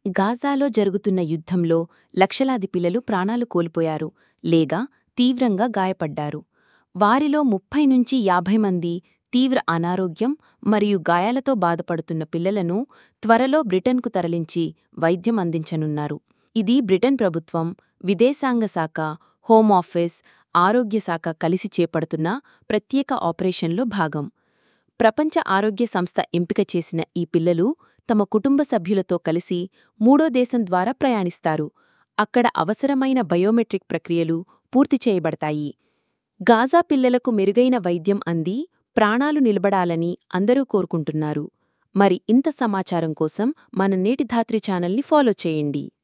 గాజాలో జరుగుతున్న యుద్ధంలో లక్షలాది పిల్లలు ప్రాణాలు కోల్పోయారు లేదా తీవ్రంగా గాయపడ్డారు వారిలో ముప్పై నుంచి యాభై మంది తీవ్ర అనారోగ్యం మరియు గాయాలతో బాధపడుతున్న పిల్లలను త్వరలో బ్రిటన్కు తరలించి వైద్యం అందించనున్నారు ఇది బ్రిటన్ ప్రభుత్వం విదేశాంగ శాఖ హోంఆఫీస్ ఆరోగ్య శాఖ కలిసి చేపడుతున్న ప్రత్యేక ఆపరేషన్లో భాగం ప్రపంచ ఆరోగ్య సంస్థ ఎంపిక చేసిన ఈ పిల్లలు తమ కుటుంబ సభ్యులతో కలిసి మూడో దేశం ద్వారా ప్రయాణిస్తారు అక్కడ అవసరమైన బయోమెట్రిక్ ప్రక్రియలు పూర్తి చేయబడతాయి గాజా పిల్లలకు మెరుగైన వైద్యం అంది ప్రాణాలు నిలబడాలని అందరూ కోరుకుంటున్నారు మరి ఇంత సమాచారం కోసం మన నేటి ధాత్రి ఛానల్ని ఫాలో చేయండి